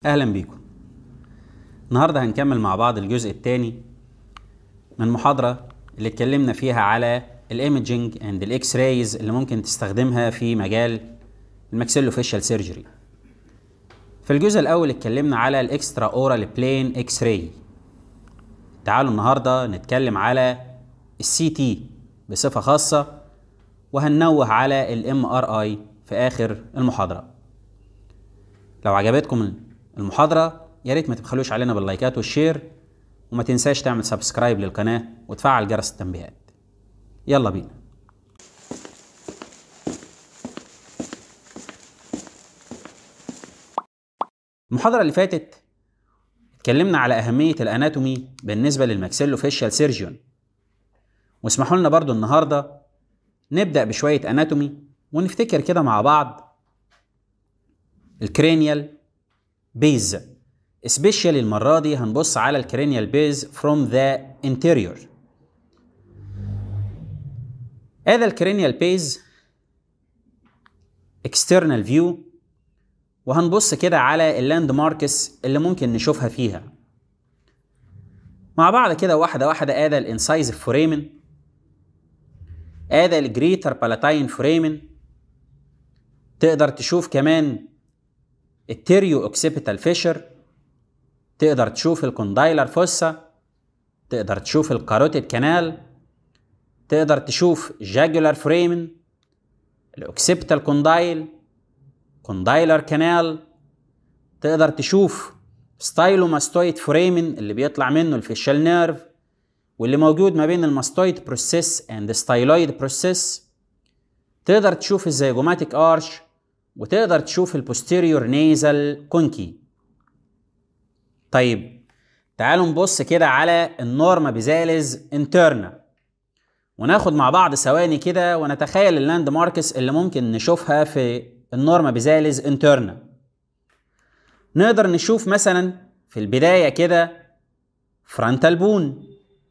اهلا بيكم النهارده هنكمل مع بعض الجزء الثاني من محاضره اللي اتكلمنا فيها على الايمجنج اند الاكس رايز اللي ممكن تستخدمها في مجال الماكسيلو فيشال سيرجري في الجزء الاول اتكلمنا على الاكسترا اورال بلين اكس راي تعالوا النهارده نتكلم على السي تي بصفه خاصه وهننوه على الام ار اي في اخر المحاضره لو عجبتكم المحاضرة يا ريت ما تبخلوش علينا باللايكات والشير وما تنساش تعمل سبسكرايب للقناة وتفعل جرس التنبيهات يلا بينا المحاضرة اللي فاتت اتكلمنا على أهمية الأناتومي بالنسبة للماكسيلو فيشال سيرجيون واسمحوا لنا برضو النهاردة نبدأ بشوية أناتومي ونفتكر كده مع بعض الكرينيال بيز especially المرة دي هنبص على الكرينيال بيز from the interior هذا الكرينيال بيز external view وهنبص كده على اللاند ماركس اللي ممكن نشوفها فيها مع بعض كده واحدة واحدة ادي الانسايزف فوريمن ادي الجريتر بالاتاين فوريمن تقدر تشوف كمان التيريو اوكسيبيتال فيشر تقدر تشوف الكوندايلر فوسا تقدر تشوف الكاروتيد كانال تقدر تشوف جاجولار فريمن الاوكسيبيتال كوندايل كوندايلر كانال تقدر تشوف ستايلوماستويد فريمن اللي بيطلع منه الفيشال نيرف واللي موجود ما بين الماستويد بروسيس اند ستايلويد بروسيس تقدر تشوف الزيجوماتيك ارش وتقدر تشوف البوستيريور نيزل كونكي طيب تعالوا نبص كده على النورما بيزاليز انترنا وناخد مع بعض ثواني كده ونتخيل اللاند ماركس اللي ممكن نشوفها في النورما بيزاليز انترنا نقدر نشوف مثلا في البداية كده فرونتال بون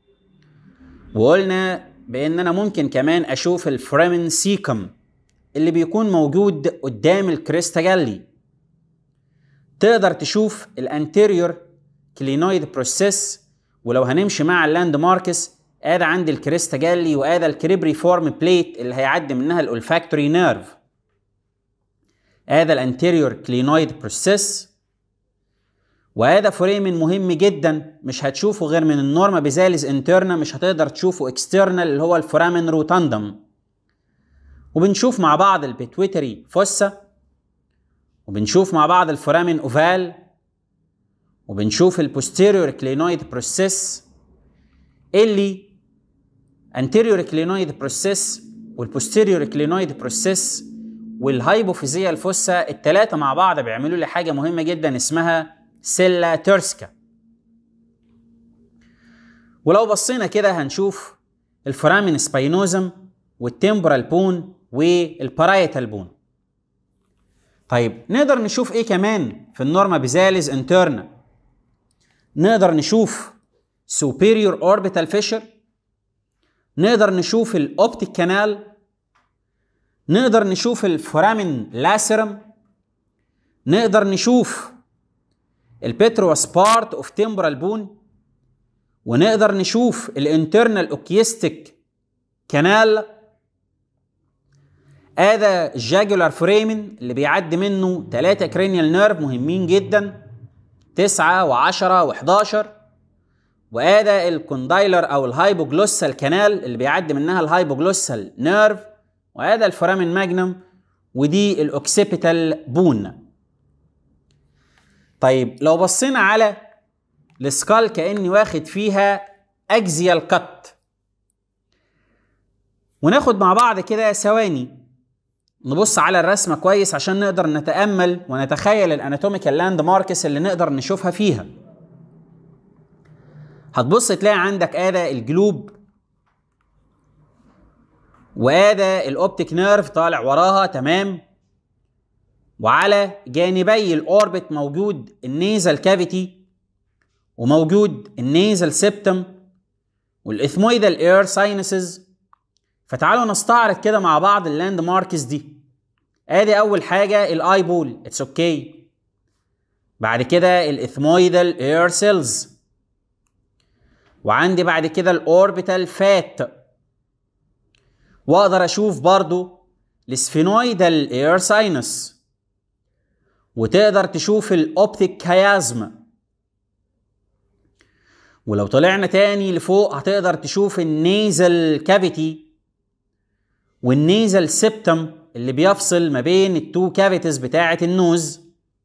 وقلنا بان انا ممكن كمان اشوف الفريمن سيكم اللي بيكون موجود قدام الكريستاجالي تقدر تشوف الانتيريور كلينويد بروسيس ولو هنمشي مع اللاند ماركس ادي عندي الكريستاجالي وادي الكريبري فورم بليت اللي هيعدي منها الالفاكتوري نيرف ادي الانتيريور كلينويد بروسيس وهذا فريمن مهم جدا مش هتشوفه غير من النورما بيزاليز انترنا مش هتقدر تشوفه اكسترنال اللي هو الفورامين روتاندم وبنشوف مع بعض البيتويتري فوسا وبنشوف مع بعض الفورامين اوفال وبنشوف البوستيريور كلينويد بروسيس اللي anterior كلينويد بروسيس والبوستيريور كلينويد بروسيس والهايبوفيزيال فوسا التلاتة مع بعض بيعملوا لي حاجة مهمة جدا اسمها سيلا تيرسكا ولو بصينا كده هنشوف الفورامين سباينوزم والتمبرال بون والبارايتال بون طيب نقدر نشوف ايه كمان في النورما بيزاليز انترنا نقدر نشوف superior orbital fissure نقدر نشوف الاوبتيك كانال نقدر نشوف الفورامين لاسرم نقدر نشوف البتروس بارت اوف تمبرال بون ونقدر نشوف الانترنال اوكيستيك كانال هذا الجاجولار فريمن اللي بيعدي منه ثلاثة كرينيال نيرف مهمين جدا تسعة وعشرة وحداشر وهذا الكوندايلر او الهايبوجلوسال كانال اللي بيعدي منها الهايبوجلوسال نيرف وهذا الفورامين ماجنم ودي الاوكسيبيتال بون طيب لو بصينا على السكال كاني واخد فيها اكزيال كات وناخد مع بعض كده ثواني نبص على الرسمه كويس عشان نقدر نتامل ونتخيل الاناتوميكال لاند ماركس اللي نقدر نشوفها فيها هتبص تلاقي عندك ادى الجلوب وادى الاوبتيك نيرف طالع وراها تمام وعلى جانبي الاوربت موجود النيزل كافيتي وموجود النيزل سيبتم والاثمويدال اير ساينسز فتعالوا نستعرض كده مع بعض اللاند ماركس دي ادي اول حاجه الاي بول اتس اوكي بعد كده الاثمويدال اير سيلز وعندي بعد كده الاوربيتال فات واقدر اشوف برضو السفينويدال اير ساينس وتقدر تشوف الاوبتيك كيازم ولو طلعنا تاني لفوق هتقدر تشوف النيزل كافيتي والنيزل سيبتم اللي بيفصل ما بين التو كافيتيز بتاعة النوز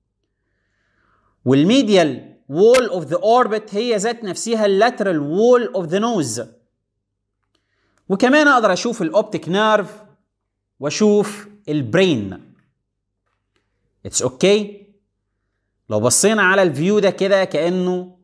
والميديال وول اوف ذا اوربت هي ذات نفسها اللاترال وول اوف ذا نوز وكمان اقدر اشوف الاوبتيك نيرف واشوف البرين اتس اوكي okay. لو بصينا على الفيو ده كده كانه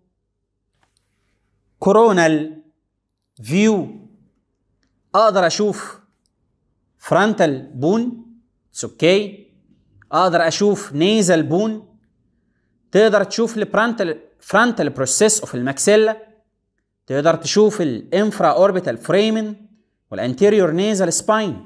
كورونال فيو اقدر اشوف فرونتال بون اتس اوكي اقدر اشوف نيزل بون تقدر تشوف البرانتال فرونتال بروسيس اوف الماكسيلا تقدر تشوف الانفرا اوربيتال فريمن والانتيريور نيزل سباين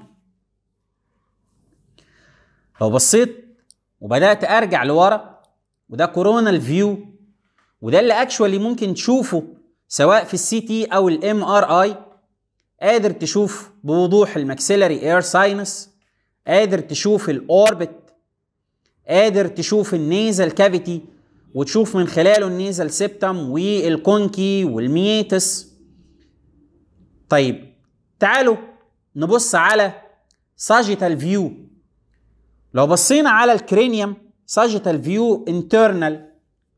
لو بصيت وبدات ارجع لورا وده كورونال فيو وده اللي اكشوالي ممكن تشوفه سواء في السي تي او الام ار اي قادر تشوف بوضوح الماكسيلاري اير ساينس قادر تشوف الاوربت قادر تشوف النيزل كافيتي وتشوف من خلاله النيزل سيبتم والكونكي والميتس طيب تعالوا نبص على ساجيتال فيو لو بصينا على الكرينيوم ساجيتال فيو انترنال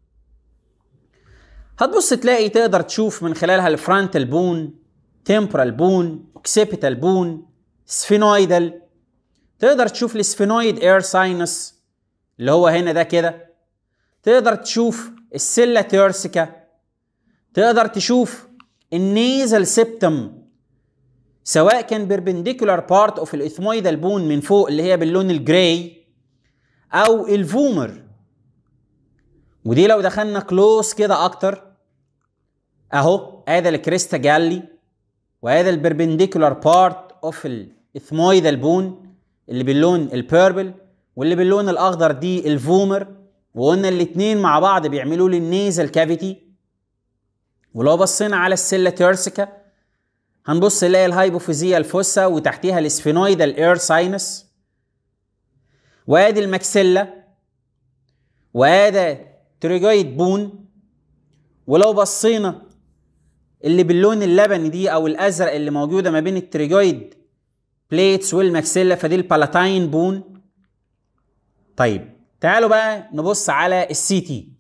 هتبص تلاقي تقدر تشوف من خلالها الفرونتال بون تمبرال بون اوكسيبيتال بون سفينويدال تقدر تشوف السفينويد اير ساينس اللي هو هنا ده كده تقدر تشوف السيلا تيرسيكا تقدر تشوف النيزل سيبتم سواء كان بيربنديكولار بارت اوف الاثمويدال بون من فوق اللي هي باللون الجراي او الفومر ودي لو دخلنا كلوز كده اكتر اهو ادي الكريستا جالي وهذا البربنديكولار بارت اوف الاثمويدال بون اللي باللون البيربل واللي باللون الاخضر دي الفومر وقلنا الاتنين مع بعض بيعملوا لي النيزل كافيتي ولو بصينا على السيلا تيرسيكا هنبص نلاقي الهايبوفيزيا الفوسا وتحتيها السفينويدال اير ساينس وادي الماكسيلا وادي تريجويد بون ولو بصينا اللي باللون اللبني دي او الازرق اللي موجوده ما بين التريجويد بليتس والماكسيلا فدي البالاتاين بون طيب تعالوا بقى نبص على السي تي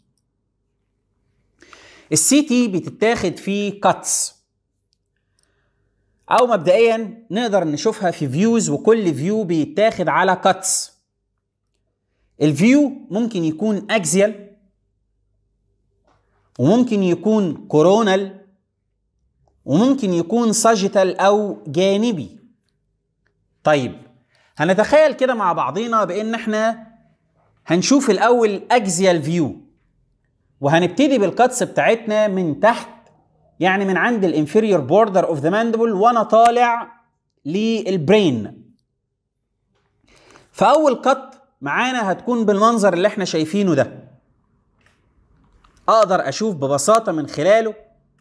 السي تي بتتاخد فيه كاتس او مبدئيا نقدر نشوفها في فيوز وكل فيو بيتاخد على كاتس الفيو ممكن يكون اكزيال وممكن يكون كورونال وممكن يكون ساجيتال او جانبي طيب هنتخيل كده مع بعضينا بان احنا هنشوف الاول اكزيال فيو وهنبتدي بالكاتس بتاعتنا من تحت يعني من عند الانفيريور بوردر اوف ذا ماندبل وانا طالع للبرين فاول كات معانا هتكون بالمنظر اللي احنا شايفينه ده اقدر اشوف ببساطه من خلاله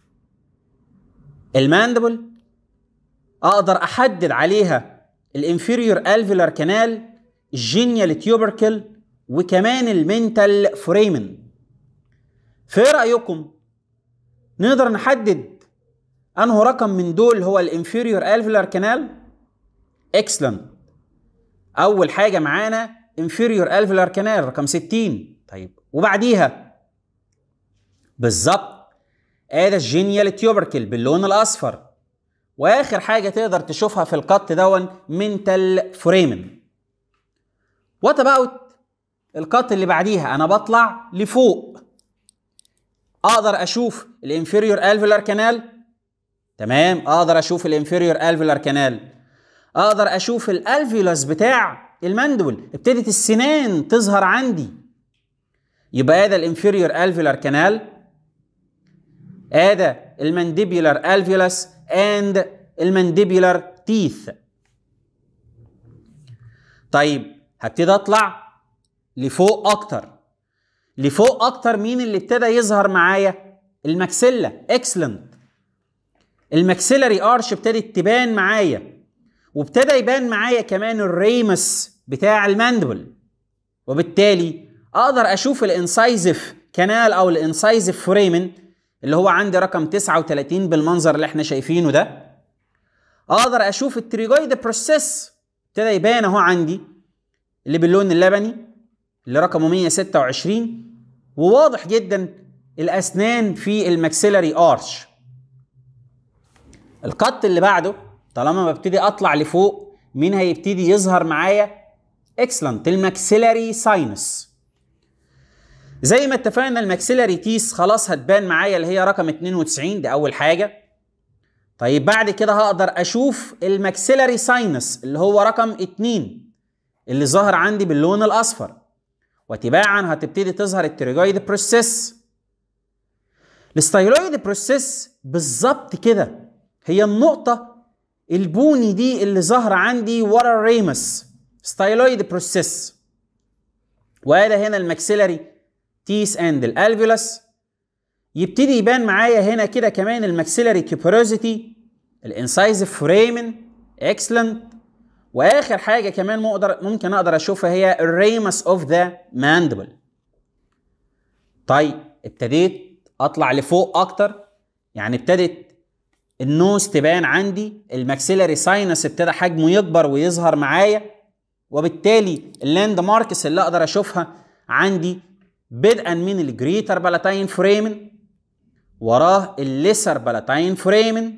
الماندبل اقدر احدد عليها الانفيريور الفيلر كانال الجينيال تيوبركل وكمان المنتال فريمن في رايكم نقدر نحدد انه رقم من دول هو الانفيريور الفيلر كانال اكسلنت اول حاجه معانا انفيريور الفيلر كانال رقم 60 طيب وبعديها بالظبط ادي الجينيال تيوبركل باللون الاصفر واخر حاجه تقدر تشوفها في القط دون منتال فريمن وات اباوت القط اللي بعديها انا بطلع لفوق اقدر اشوف الانفيريور الفيلر كانال تمام اقدر اشوف الانفيريور الفيلر كانال اقدر اشوف الالفيولس بتاع المندبل ابتدت السنان تظهر عندي يبقى هذا الانفيريور الفيلر كانال هذا المانديبيولار الفيولس اند المانديبيولار تيث طيب هبتدي اطلع لفوق اكتر لفوق اكتر مين اللي ابتدى يظهر معايا الماكسيلا اكسلنت الماكسيلاري ارش ابتدت تبان معايا وابتدى يبان معايا كمان الريمس بتاع الماندبل وبالتالي اقدر اشوف الانسايزف كانال او الانسايزف فريمن اللي هو عندي رقم 39 بالمنظر اللي احنا شايفينه ده اقدر اشوف التريجويد بروسيس ابتدى يبان اهو عندي اللي باللون اللبني اللي رقمه 126 وواضح جدا الاسنان في الماكسيلاري ارش القط اللي بعده طالما ببتدي اطلع لفوق مين هيبتدي يظهر معايا اكسلنت الماكسيلاري ساينس زي ما اتفقنا الماكسيلاري تيس خلاص هتبان معايا اللي هي رقم 92 دي اول حاجه طيب بعد كده هقدر اشوف الماكسيلاري ساينس اللي هو رقم 2 اللي ظاهر عندي باللون الاصفر وتباعا هتبتدي تظهر التريجويد بروسيس الستايلويد بروسيس بالظبط كده هي النقطة البوني دي اللي ظاهرة عندي ورا الريمس ستايلويد بروسيس وهذا هنا الماكسيلاري تيس اند الالفيولس يبتدي يبان معايا هنا كده كمان الماكسيلاري كيبروزيتي الانسايزف فريمن اكسلنت واخر حاجه كمان مقدر ممكن اقدر اشوفها هي الريمس اوف ذا ماندبل طيب ابتديت اطلع لفوق اكتر يعني ابتدت النوز تبان عندي الماكسيلاري ساينس ابتدى حجمه يكبر ويظهر معايا وبالتالي اللاند ماركس اللي اقدر اشوفها عندي بدءا من الجريتر بالاتاين فريمن وراه الليسر بالاتاين فريمن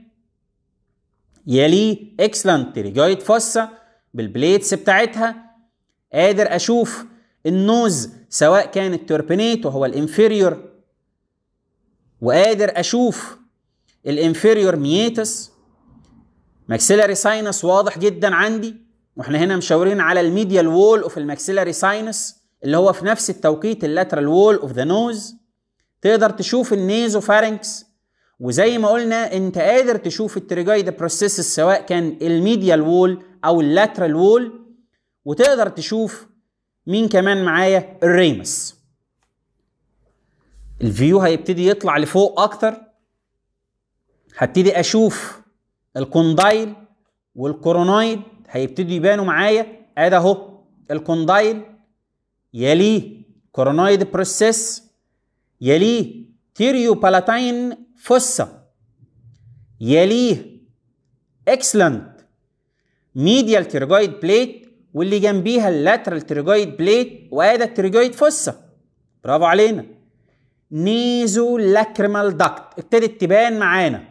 يليه اكسلنت تريجويد فوسا بالبليتس بتاعتها قادر اشوف النوز سواء كان التوربينيت وهو الانفيريور وقادر اشوف الانفيريور ميتس ماكسيلاري ساينس واضح جدا عندي واحنا هنا مشاورين على الميديال وول اوف الماكسيلاري ساينس اللي هو في نفس التوقيت اللاترال وول اوف ذا نوز تقدر تشوف النيزو فارنكس وزي ما قلنا انت قادر تشوف التريجايد بروسيس سواء كان الميديال وول او اللاترال وول وتقدر تشوف مين كمان معايا الريمس الفيو هيبتدي يطلع لفوق اكتر هبتدي اشوف الكوندايل والكورونايد هيبتدوا يبانوا معايا ادي اهو الكوندايل يليه كورونايد بروسيس يليه تيريو بالاتاين فوسا يليه اكسلنت ميديال تيرجويد بليت واللي جنبيها اللاترال تيرجويد بليت وادي التيرجويد فوسا برافو علينا نيزو لاكريمال داكت ابتدت تبان معانا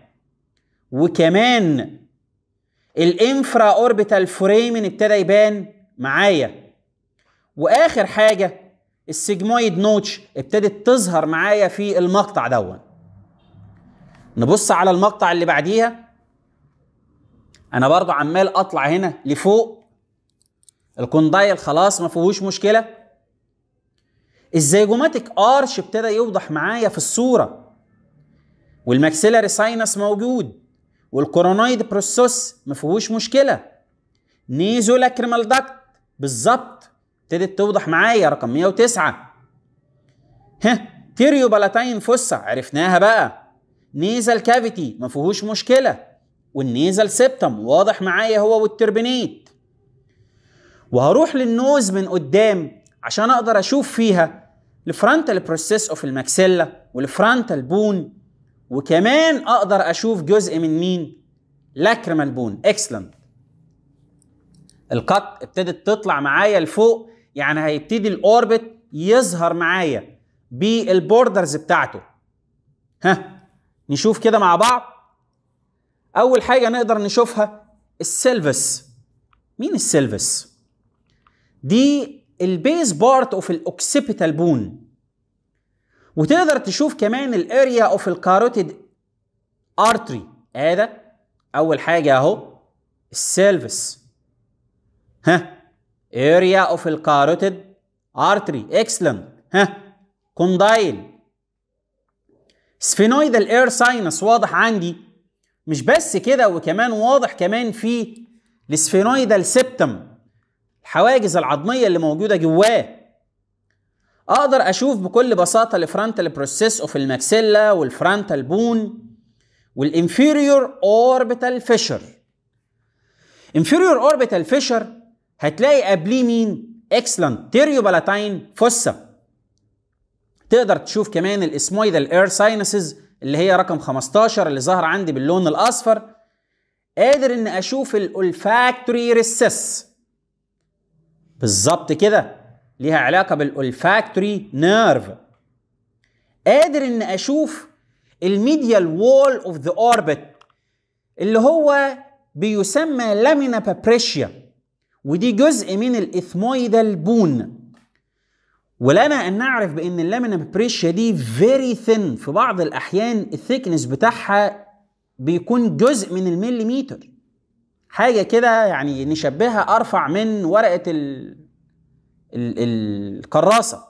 وكمان الانفرا اوربيتال فريمن ابتدى يبان معايا واخر حاجه السيجمويد نوتش ابتدت تظهر معايا في المقطع دون نبص على المقطع اللي بعديها انا برضو عمال اطلع هنا لفوق الكوندايل خلاص ما فيهوش مشكله الزيجوماتيك ارش ابتدى يوضح معايا في الصوره والماكسيلاري ساينس موجود والكورونويد بروسوس ما فيهوش مشكله نيزو لاكريمال داكت بالظبط ابتدت توضح معايا رقم 109 ها تيريو بالاتاين فوسا عرفناها بقى نيزل كافيتي ما فيهوش مشكله والنيزل سيبتم واضح معايا هو والتربينيت وهروح للنوز من قدام عشان اقدر اشوف فيها الفرونتال بروسيس اوف الماكسيلا والفرونتال بون وكمان اقدر اشوف جزء من مين لاكريمال بون اكسلنت القط ابتدت تطلع معايا لفوق يعني هيبتدي الاوربت يظهر معايا بالبوردرز بتاعته ها نشوف كده مع بعض اول حاجه نقدر نشوفها السيلفس مين السيلفس دي البيز بارت اوف الاوكسيبيتال بون وتقدر تشوف كمان الاريا اوف الكاروتيد ارتري هذا اول حاجه اهو السيلفس ها اريا اوف الكاروتيد ارتري اكسلنت ها كوندايل سفينويدال اير ساينس واضح عندي مش بس كده وكمان واضح كمان في السفينويدال سيبتم الحواجز العظميه اللي موجوده جواه اقدر اشوف بكل بساطه الفرونتال بروسيس اوف الماكسيلا والفرونتال بون والانفيريور اوربيتال فيشر انفيريور اوربيتال فيشر هتلاقي قبليه مين اكسلنت تيريوبالاتاين فوسا تقدر تشوف كمان الاسمويدال اير ساينسز اللي هي رقم 15 اللي ظهر عندي باللون الاصفر قادر ان اشوف الالفاكتوري ريسس بالظبط كده ليها علاقه بالالفاكتوري نيرف قادر ان اشوف الميديال وول اوف ذا اوربت اللي هو بيسمى لامينا بابريشيا ودي جزء من الاثمويدال بون ولنا ان نعرف بان اللامينا بابريشيا دي فيري ثين في بعض الاحيان الثيكنس بتاعها بيكون جزء من المليمتر حاجه كده يعني نشبهها ارفع من ورقه ال... ال... الكراسه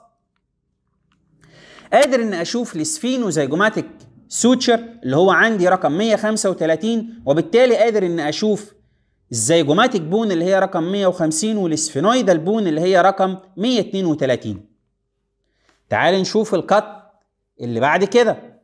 قادر ان اشوف السفينوزيجوماتيك سوتشر اللي هو عندي رقم 135 وبالتالي قادر ان اشوف الزيجوماتيك بون اللي هي رقم 150 والسفينويدال بون اللي هي رقم 132 تعال نشوف القط اللي بعد كده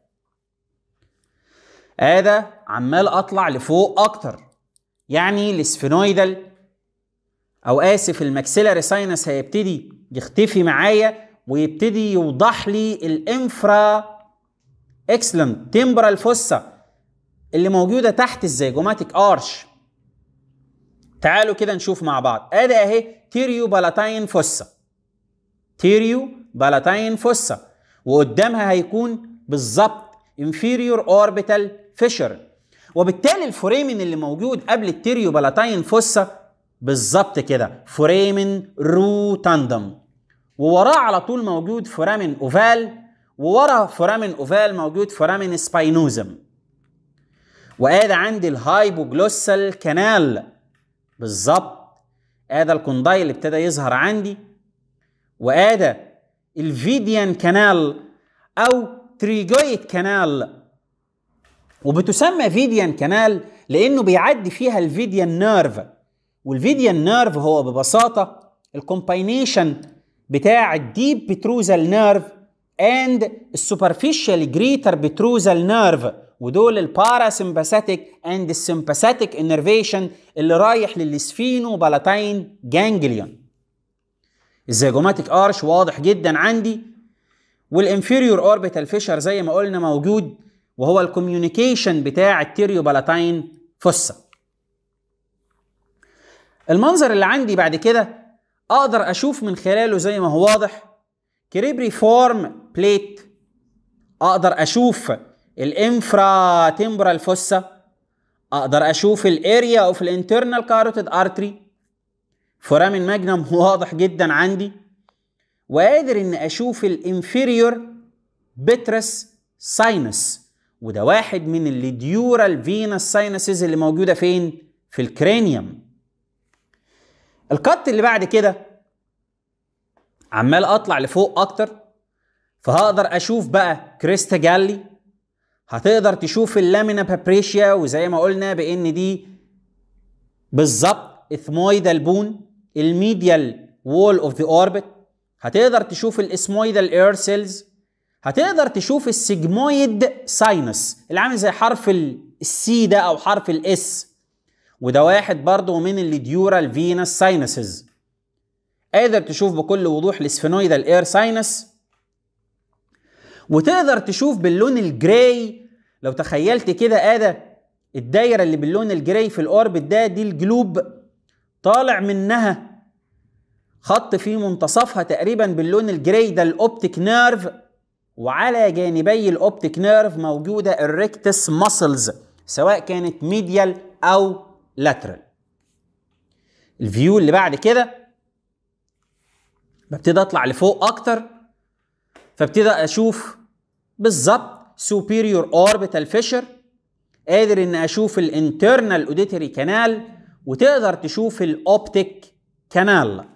ادى عمال اطلع لفوق اكتر يعني السفينويدال او اسف الماكسيلاري ساينس هيبتدي يختفي معايا ويبتدي يوضح لي الانفرا اكسلنت تمبرال فوسا اللي موجوده تحت الزيجوماتيك ارش تعالوا كده نشوف مع بعض ادي اهي تيريو بالاتاين فوسا تيريو بالاتاين فوسا وقدامها هيكون بالظبط inferior orbital fissure وبالتالي الفوريمن اللي موجود قبل التيريو بالاتاين فوسا بالظبط كده فوريمن روتاندم ووراه على طول موجود فورامين اوفال وورا فورامين اوفال موجود فورامين سباينوزم وادي عندي الهايبوجلوسال كانال بالظبط ادي الكونداي اللي ابتدى يظهر عندي وادي الفيديان كانال او تريجويد كانال وبتسمى فيديان كانال لانه بيعدي فيها الفيديان نيرف والفيديان نيرف هو ببساطه الكومباينيشن بتاع الديب بتروزال نيرف اند السوبرفيشال جريتر بتروزال نيرف ودول الباراسمباثيك اند السمباثيك انرفيشن اللي رايح للسفينو بالاتاين جانجليون الزيجوماتيك ارش واضح جدا عندي والانفيريور اوربيتال فيشر زي ما قلنا موجود وهو الكوميونيكيشن بتاع التيريو بالاتاين فوسا المنظر اللي عندي بعد كده اقدر اشوف من خلاله زي ما هو واضح كريبري فورم بليت اقدر اشوف الانفرا تمبرال فوسا اقدر اشوف الاريا اوف الانترنال كاروتيد ارتري فورامين ماجنم واضح جدا عندي وقادر ان اشوف الانفيريور بترس ساينس وده واحد من الليديورال فينس ساينسز اللي موجوده فين في الكرانيوم القط اللي بعد كده عمال اطلع لفوق اكتر فهقدر اشوف بقى كريستا جالي هتقدر تشوف اللامينا بابريشيا وزي ما قلنا بان دي بالظبط اثمويدال بون الميديال وول اوف ذا اوربت هتقدر تشوف الاسمويدال اير سيلز هتقدر تشوف السيجمويد ساينس اللي عامل زي حرف السي ده او حرف الاس وده واحد برضه من الليديورال فينس ساينسز قادر تشوف بكل وضوح السفينويدال اير ساينس وتقدر تشوف باللون الجراي لو تخيلت كده ادى الدايره اللي باللون الجراي في الاوربت ده دي الجلوب طالع منها خط في منتصفها تقريبا باللون الجراي ده الاوبتيك نيرف وعلى جانبي الاوبتيك نيرف موجوده الريكتس ماسلز سواء كانت ميديال او لاترال الفيو اللي بعد كده ببتدي اطلع لفوق اكتر فابتدي اشوف بالظبط superior orbital fissure قادر ان اشوف الانترنال اوديتري كانال وتقدر تشوف الاوبتيك كانال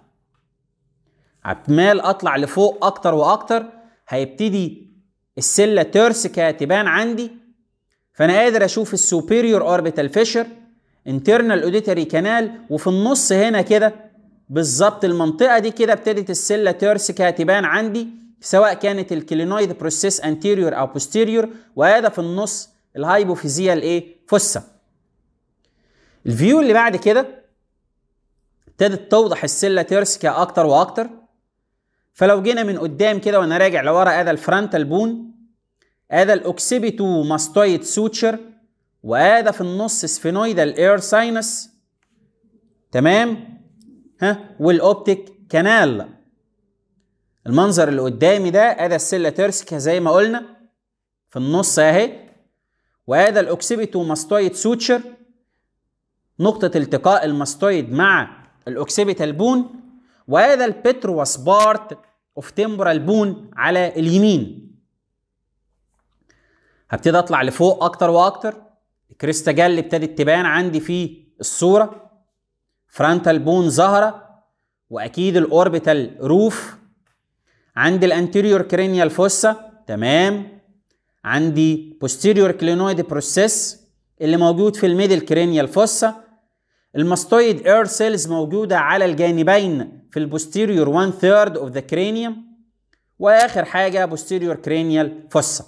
عمال اطلع لفوق اكتر واكتر هيبتدي السله ترسكا تبان عندي فانا قادر اشوف السوبيريور اوربيتال فيشر انترنال اوديتري كانال وفي النص هنا كده بالظبط المنطقه دي كده ابتدت السله ترسكا تبان عندي سواء كانت الكلينويد بروسيس انتيريور او بوستيريور وهذا في النص الهايبوفيزيال ايه فوسا الفيو اللي بعد كده ابتدت توضح السله تيرسكا اكتر واكتر فلو جينا من قدام كده وانا راجع لورا ادي الفرونتال بون ادي الاوكسيبيتو ماستويد سوتشر وادي في النص سفينويدال اير ساينس تمام ها والاوبتيك كانال المنظر اللي قدامي ده ادي السله تيرسكا زي ما قلنا في النص اهي وهذا الاوكسيبيتو ماستويد سوتشر نقطة التقاء الماستويد مع الاوكسيبيتال بون وهذا البتروس بارت اوف تمبرال بون على اليمين هبتدي اطلع لفوق اكتر واكتر الكريستاجال ابتدت تبان عندي في الصورة فرونتال بون ظاهرة واكيد الاوربيتال روف عندي الانتيريور كرينيال فوسا تمام عندي posterior clinoid process اللي موجود في الميدل كرينيال فوسا الماستويد اير سيلز موجوده على الجانبين في البوستيريور 1 ثيرد اوف ذا كرينيوم واخر حاجه posterior كرينيال فوسا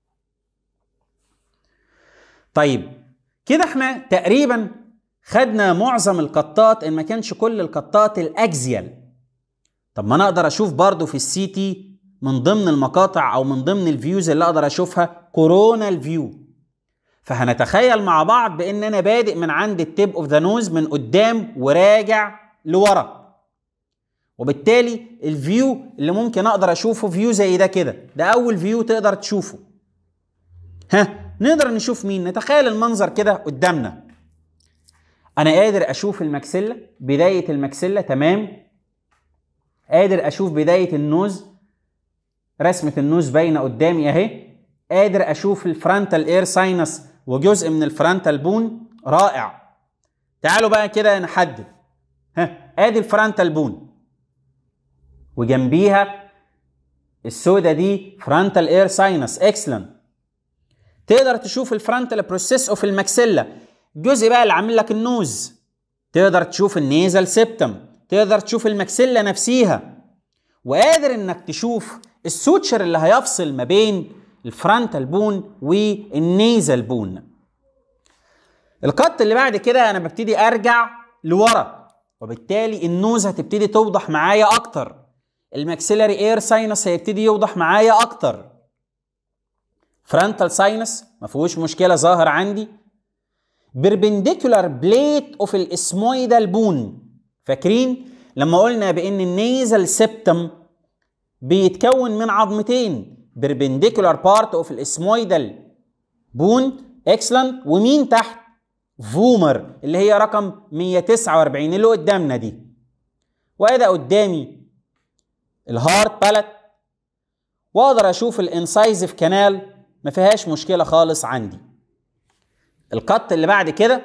طيب كده احنا تقريبا خدنا معظم القطات ان ما كانش كل القطات الاكزيال طب ما انا اقدر اشوف برضو في السي تي من ضمن المقاطع او من ضمن الفيوز اللي اقدر اشوفها كورونال فيو فهنتخيل مع بعض بان انا بادئ من عند التيب اوف ذا نوز من قدام وراجع لورا وبالتالي الفيو اللي ممكن اقدر اشوفه فيو زي ده كده ده اول فيو تقدر تشوفه ها نقدر نشوف مين نتخيل المنظر كده قدامنا انا قادر اشوف المكسله بدايه المكسله تمام قادر اشوف بدايه النوز رسمه النوز باينه قدامي اهي قادر اشوف الفرونتال اير ساينس وجزء من الفرونتال بون رائع تعالوا بقى كده نحدد ها ادي الفرونتال بون وجنبيها السودة دي فرونتال اير ساينس اكسلنت تقدر تشوف الفرونتال بروسيس اوف الماكسيلا الجزء بقى اللي عامل لك النوز تقدر تشوف النيزل سيبتم تقدر تشوف الماكسيلا نفسيها وقادر انك تشوف السوتشر اللي هيفصل ما بين الفرونتال بون والنيزل بون القط اللي بعد كده انا ببتدي ارجع لورا وبالتالي النوز هتبتدي توضح معايا اكتر الماكسيلاري اير ساينس هيبتدي يوضح معايا اكتر فرونتال ساينس ما فيهوش مشكله ظاهر عندي بيربنديكولار بليت اوف الاسمويدال بون فاكرين لما قلنا بان النيزل سيبتم بيتكون من عظمتين بيربنديكولار بارت اوف الاسمويدال بون اكسلنت ومين تحت فومر اللي هي رقم 149 اللي قدامنا دي وادي قدامي الهارت بالت واقدر اشوف الانسايزف كانال ما فيهاش مشكله خالص عندي القط اللي بعد كده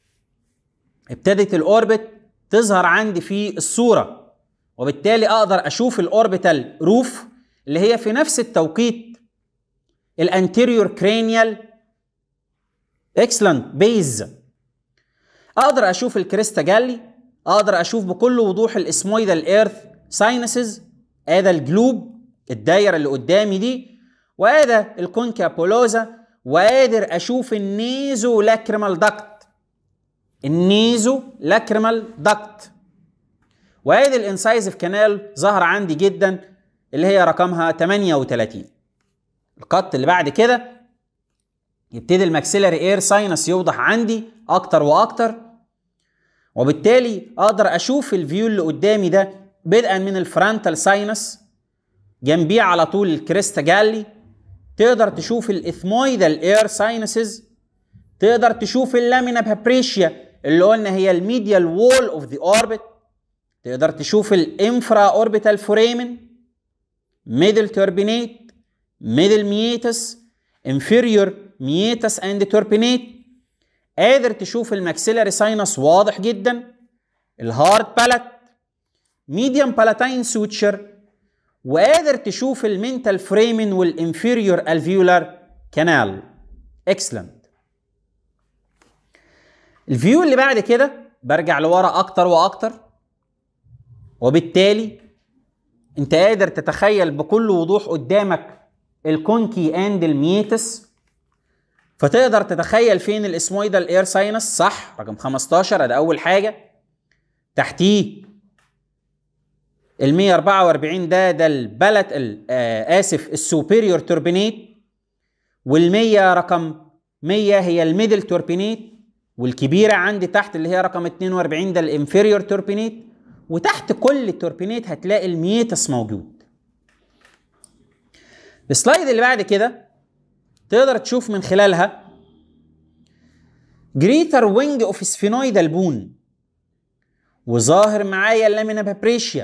ابتدت الاوربت تظهر عندي في الصوره وبالتالي اقدر اشوف الاوربيتال روف اللي هي في نفس التوقيت الانتيريور كرانيال اكسلنت بيز اقدر اشوف الكريستا جالي اقدر اشوف بكل وضوح الاسمويدال ايرث ساينسز ادي الجلوب الدايره اللي قدامي دي وادي الكونكا بولوزا وقادر اشوف النيزو لاكريمال داكت النيزو لاكريمال داكت وادي الانسايزف كانال ظهر عندي جدا اللي هي رقمها 38 القط اللي بعد كده يبتدي الماكسيلاري اير ساينس يوضح عندي اكتر واكتر وبالتالي اقدر اشوف الفيو اللي قدامي ده بدءا من الفرونتال ساينس جنبيه على طول الكريستا جالي تقدر تشوف الاثمويدال اير ساينسز تقدر تشوف اللامينا بابريشيا اللي قلنا هي الميديال وول اوف ذا اوربت تقدر تشوف الانفرا اوربيتال فوريمن ميدل توربينيت ميدل ميتس انفيريور ميتس اند توربينيت قادر تشوف الماكسيلاري ساينس واضح جدا الهارد بالات ميديوم بالاتاين سوتشر وقادر تشوف المنتال فريمن والانفيريور الفيولار كانال اكسلنت الفيو اللي بعد كده برجع لورا اكتر واكتر وبالتالي انت قادر تتخيل بكل وضوح قدامك الكونكي اند الميتس فتقدر تتخيل فين الاسمويدال اير ساينس صح رقم 15 ده اول حاجه تحتيه ال 144 ده ده البلد آه اسف السوبيريور توربينيت وال 100 رقم 100 هي الميدل توربينيت والكبيره عندي تحت اللي هي رقم 42 ده الانفيريور توربينيت وتحت كل التوربينيت هتلاقي الميتس موجود السلايد اللي بعد كده تقدر تشوف من خلالها جريتر وينج اوف سفينويدال بون وظاهر معايا اللامينا بابريشيا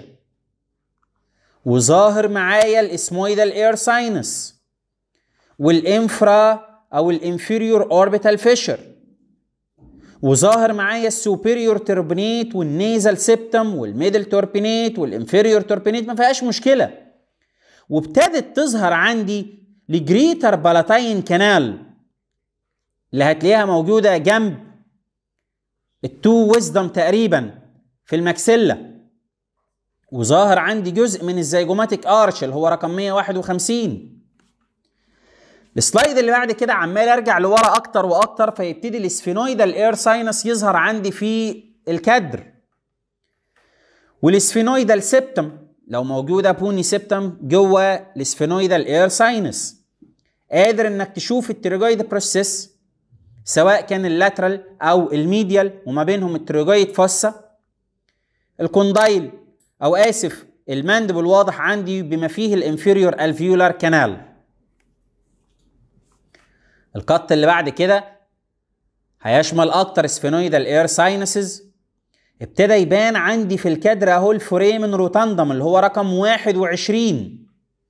وظاهر معايا الاسمويدال اير ساينس والانفرا او الانفيريور اوربيتال فيشر وظاهر معايا السوبيريور توربينيت والنيزل سيبتم والميدل توربينيت والانفيريور توربينيت ما فيهاش مشكله وابتدت تظهر عندي لجريتر بالاتاين كانال اللي هتلاقيها موجوده جنب التو ويزدم تقريبا في المكسله وظاهر عندي جزء من الزيجوماتيك ارش اللي هو رقم 151 السلايد اللي بعد كده عمال ارجع لورا اكتر واكتر فيبتدي الاسفينويدال اير ساينس يظهر عندي في الكدر والاسفينويدال سيبتم لو موجوده بوني سيبتم جوه الاسفينويدال اير ساينس قادر انك تشوف التيروجويد بروسيس سواء كان اللاترال او الميديال وما بينهم التيروجويد فوسا الكوندايل او اسف الماندبل واضح عندي بما فيه الانفيريور الفيولار كانال القط اللي بعد كده هيشمل اكتر سفينويدال اير ساينسز ابتدى يبان عندي في الكادر اهو الفوريمن روتاندم اللي هو رقم 21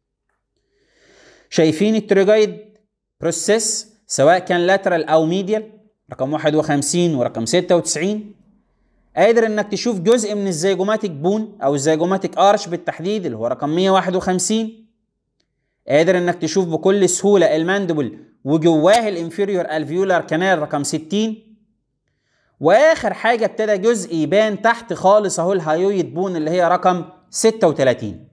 شايفين التريجايد بروسيس سواء كان لاترال او ميديال رقم 51 ورقم 96 قادر انك تشوف جزء من الزيجوماتيك بون او الزيجوماتيك ارش بالتحديد اللي هو رقم 151 قادر انك تشوف بكل سهوله الماندبل وجواه الانفيريور الفيولار كانال رقم 60 واخر حاجه ابتدى جزء يبان تحت خالص اهو الهايويد بون اللي هي رقم 36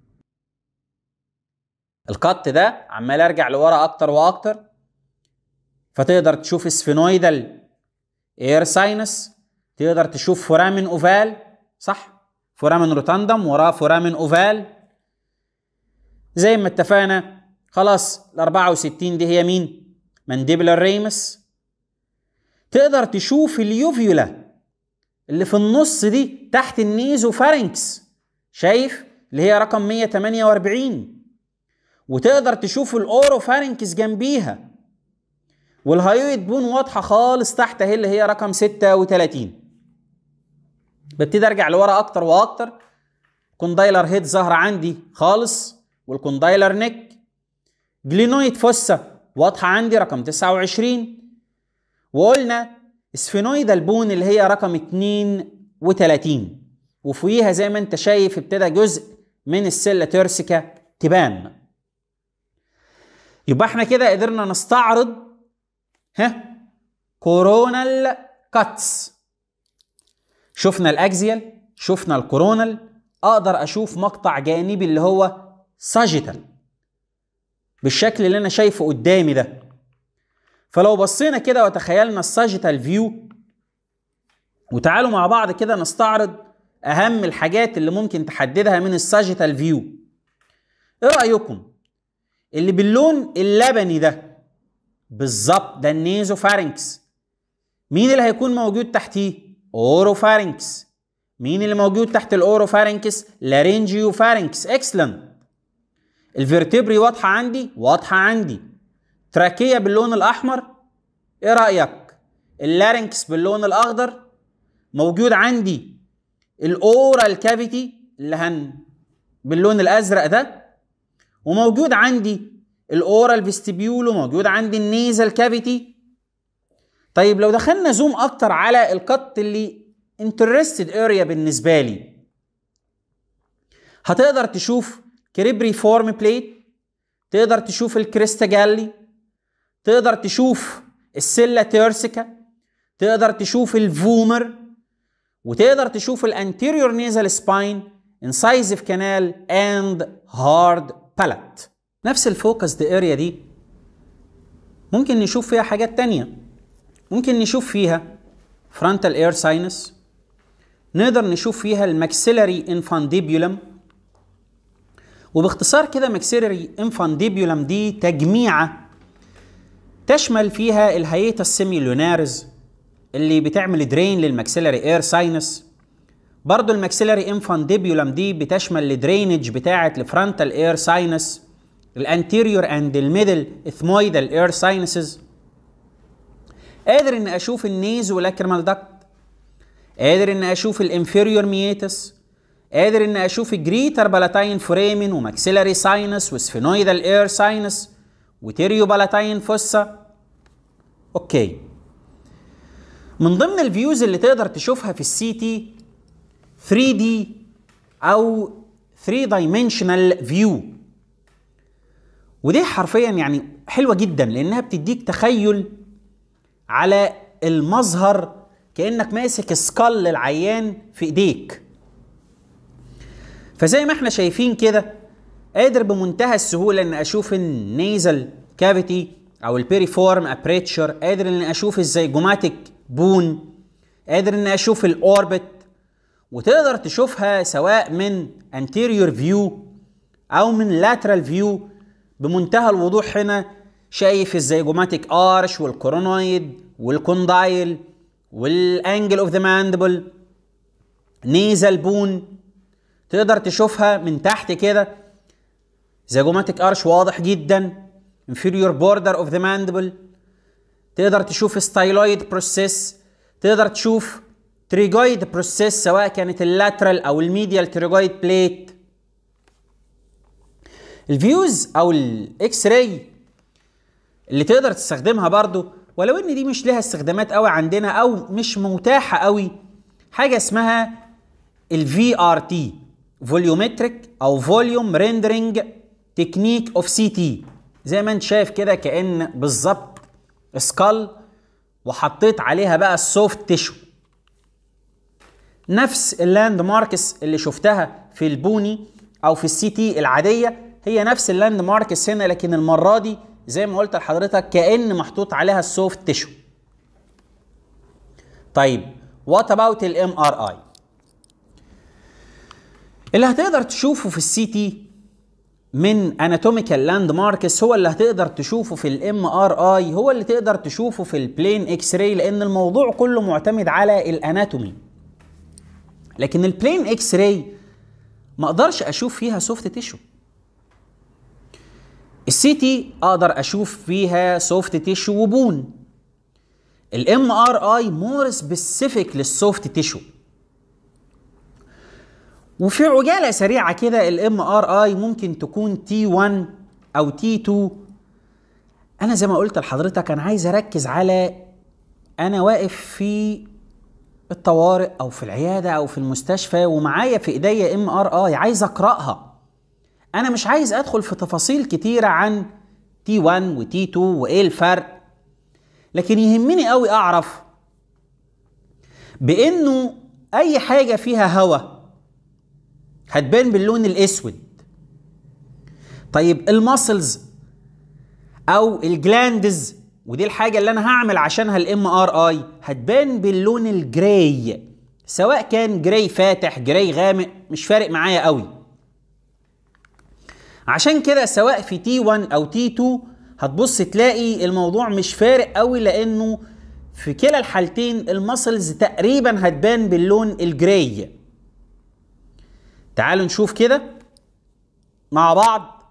القط ده عمال ارجع لورا اكتر واكتر فتقدر تشوف سفينويدال اير ساينس تقدر تشوف فورامين اوفال صح فورامين روتاندم وراه فورامين اوفال زي ما اتفقنا خلاص ال 64 دي هي مين مانديبلر ريمس تقدر تشوف اليوفيولا اللي في النص دي تحت النيزو فارنكس شايف اللي هي رقم 148 وتقدر تشوف الاورو فارنكس جنبيها والهايويد بون واضحه خالص تحت اهي اللي هي رقم 36 ببتدي ارجع لورا اكتر واكتر كوندايلر هيد ظاهره عندي خالص والكوندايلر نيك جلينويد فوسا واضحه عندي رقم 29 وقلنا سفينويدال بون اللي هي رقم 32 وفوقيها زي ما انت شايف ابتدى جزء من السله تيرسيكا تبان يبقى احنا كده قدرنا نستعرض ها كورونال كاتس شفنا الاكزيال شفنا الكورونال اقدر اشوف مقطع جانبي اللي هو ساجيتال بالشكل اللي انا شايفه قدامي ده فلو بصينا كده وتخيلنا الساجيتال فيو وتعالوا مع بعض كده نستعرض اهم الحاجات اللي ممكن تحددها من الساجيتال فيو ايه رايكم اللي باللون اللبني ده بالظبط ده النيزو فارنكس مين اللي هيكون موجود تحتيه اورو فارنكس مين اللي موجود تحت الاورو فارنكس لارينجيو فارنكس اكسلنت الفيرتبري واضحه عندي واضحه عندي تراكيه باللون الاحمر ايه رايك اللارنكس باللون الاخضر موجود عندي الاورال كافيتي اللي هن باللون الازرق ده وموجود عندي الاورال فيستيبيول وموجود عندي النيزل كافيتي طيب لو دخلنا زوم اكتر على القط اللي انترستد اريا بالنسبه لي هتقدر تشوف كريبري فورم بليت تقدر تشوف الكريستا جالي تقدر تشوف السلة تيرسيكا تقدر تشوف الفومر وتقدر تشوف الانتيريور نيزل سباين incisive canal and hard palate نفس الفوكسد اريا دي ممكن نشوف فيها حاجات تانية ممكن نشوف فيها frontal air sinus نقدر نشوف فيها الماكسيلاري انفانديبيولم وباختصار كده ماكسيلاري انفانديبيولم دي تجميعة تشمل فيها الهيئة السيميلونارز اللي بتعمل درين للماكسيلاري اير ساينس برضو الماكسيلاري انفانديبيولم دي بتشمل الدرينج بتاعة الفرونتال اير ساينس الانتيريور اند الميدل اثمويدال اير ساينسز قادر ان اشوف النيزو لاكريمال داكت قادر ان اشوف الانفيريور مياتس قادر ان اشوف الجريتر بالاتاين فريمن وماكسيلاري ساينس وسفينويدال اير ساينس وتيريو بالاتاين فوسا اوكي من ضمن الفيوز اللي تقدر تشوفها في السي تي 3 دي او 3 دايمنشنال فيو ودي حرفيا يعني حلوه جدا لانها بتديك تخيل على المظهر كانك ماسك سكال العيان في ايديك فزي ما احنا شايفين كده قادر بمنتهى السهوله ان اشوف النيزل كافيتي او البيريفورم ابريتشر قادر ان اشوف الزيجوماتيك بون قادر ان اشوف الاوربت وتقدر تشوفها سواء من anterior view او من lateral view بمنتهى الوضوح هنا شايف الزيجوماتيك ارش والكورونويد والكوندايل والانجل اوف ذا ماندبل نيزل بون تقدر تشوفها من تحت كده زيجوماتيك ارش واضح جدا inferior border of the mandible تقدر تشوف ستايلويد بروسيس تقدر تشوف تريجويد بروسيس سواء كانت اللاترال او الميديال تريجويد بليت الفيوز او الاكس راي اللي تقدر تستخدمها برضو ولو ان دي مش لها استخدامات قوي عندنا او مش متاحه قوي حاجه اسمها الفي ار تي فوليومتريك او فوليوم ريندرنج تكنيك اوف سي تي زي ما انت شايف كده كان بالظبط سكال وحطيت عليها بقى السوفت تيشو نفس اللاند ماركس اللي شفتها في البوني او في السي تي العاديه هي نفس اللاند ماركس هنا لكن المره دي زي ما قلت لحضرتك كان محطوط عليها السوفت تيشو طيب وات اباوت الام ار اي اللي هتقدر تشوفه في السي تي من اناتوميكال لاند ماركس هو اللي هتقدر تشوفه في الام ار اي هو اللي تقدر تشوفه في البلين اكس راي لان الموضوع كله معتمد على الاناتومي لكن البلين اكس راي ما اقدرش اشوف فيها سوفت تيشو السي تي اقدر اشوف فيها سوفت تيشو وبون الام ار اي مور سبيسيفيك للسوفت تيشو وفي عجاله سريعه كده الام ار اي ممكن تكون تي 1 او تي 2 انا زي ما قلت لحضرتك انا عايز اركز على انا واقف في الطوارئ او في العياده او في المستشفى ومعايا في ايديا ام ار اي عايز اقراها انا مش عايز ادخل في تفاصيل كتيره عن تي 1 وتي 2 وايه الفرق لكن يهمني قوي اعرف بانه اي حاجه فيها هواء هتبان باللون الاسود طيب الماسلز او الجلاندز ودي الحاجه اللي انا هعمل عشانها الام ار اي هتبان باللون الجراي سواء كان جراي فاتح جراي غامق مش فارق معايا قوي عشان كده سواء في تي 1 او تي 2 هتبص تلاقي الموضوع مش فارق قوي لانه في كلا الحالتين المسلز تقريبا هتبان باللون الجراي تعالوا نشوف كده مع بعض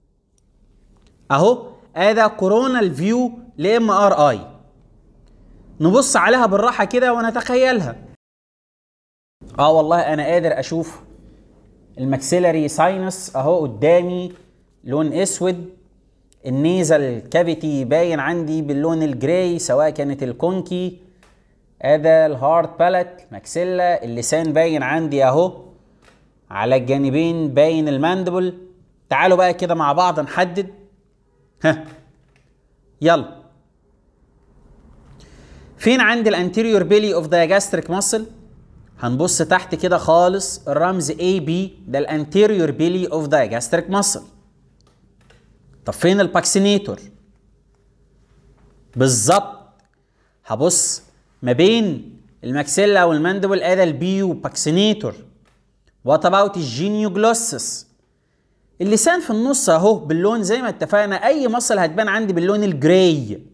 اهو ادي كورونال فيو لام ار اي نبص عليها بالراحه كده ونتخيلها اه والله انا قادر اشوف الماكسيلاري ساينس اهو قدامي لون اسود النيزل كافيتي باين عندي باللون الجراي سواء كانت الكونكي ادي الهارد بالت ماكسيلا اللسان باين عندي اهو على الجانبين باين الماندبل تعالوا بقى كده مع بعض نحدد ها يلا فين عندي الانتيريور بيلي اوف ذا جاستريك ماسل هنبص تحت كده خالص الرمز اي بي ده الانتيريور بيلي اوف digastric muscle طب فين الباكسينيتور بالظبط هبص ما بين الماكسيلا والماندبل ادي البيو باكسينيتور وات اباوت الجينيوجلوسس اللسان في النص اهو باللون زي ما اتفقنا اي مصل هتبان عندي باللون الجراي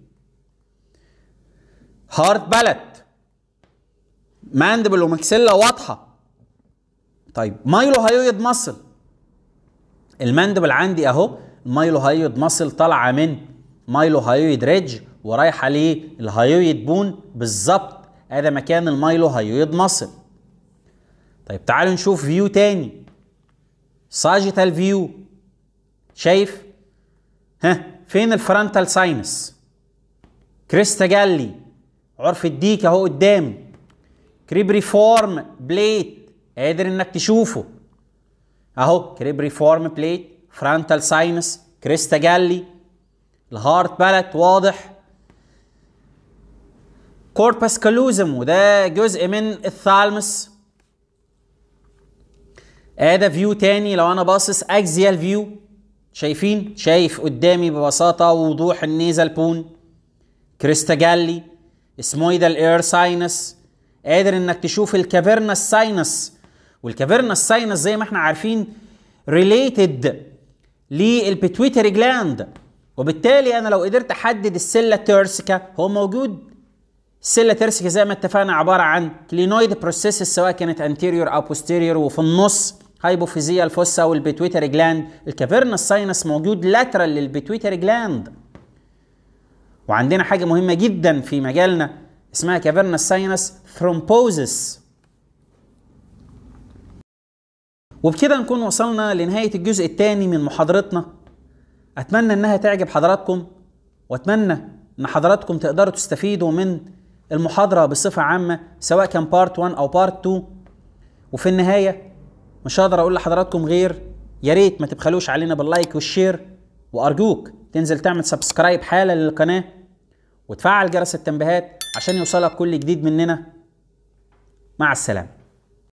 هارت بالت ماندبل وماكسيلا واضحه طيب مايلو هايويد مصل الماندبل عندي اهو المايلو هايويد مصل طالعه من مايلو هايويد ريدج ورايحه للهايويد بون بالظبط هذا مكان المايلو هايويد مصل طيب تعالوا نشوف فيو تاني ساجيتال فيو شايف ها فين الفرونتال ساينس كريستا جالي عرف الديك اهو قدامي كريبري فورم بليت قادر انك تشوفه اهو كريبري فورم بليت فرونتال ساينس كريستا جالي الهارت بالت واضح كوربس كالوزم وده جزء من الثالمس ادي فيو تاني لو انا باصص اكزيال فيو شايفين شايف قدامي ببساطه ووضوح النيزل بون كريستاجالي اسمويدال اير ساينس قادر انك تشوف الكافيرنا ساينس والكافيرنا ساينس زي ما احنا عارفين ريليتد للبيتويتري جلاند وبالتالي انا لو قدرت احدد السيلا تيرسيكا هو موجود السيلا تيرسيكا زي ما اتفقنا عباره عن كلينويد بروسيس سواء كانت انتيريور او بوستيريور وفي النص هايبوفيزيا الفوسا والبيتويتري جلاند الكافيرنا ساينس موجود لاترال للبيتويتري جلاند وعندنا حاجه مهمه جدا في مجالنا اسمها كافيرنا ساينس ثرومبوزس وبكده نكون وصلنا لنهايه الجزء الثاني من محاضرتنا اتمنى انها تعجب حضراتكم واتمنى ان حضراتكم تقدروا تستفيدوا من المحاضره بصفه عامه سواء كان بارت 1 او بارت 2 وفي النهايه مش هقدر اقول لحضراتكم غير يا ريت ما تبخلوش علينا باللايك والشير وارجوك تنزل تعمل سبسكرايب حالا للقناه وتفعل جرس التنبيهات عشان يوصلك كل جديد مننا مع السلامه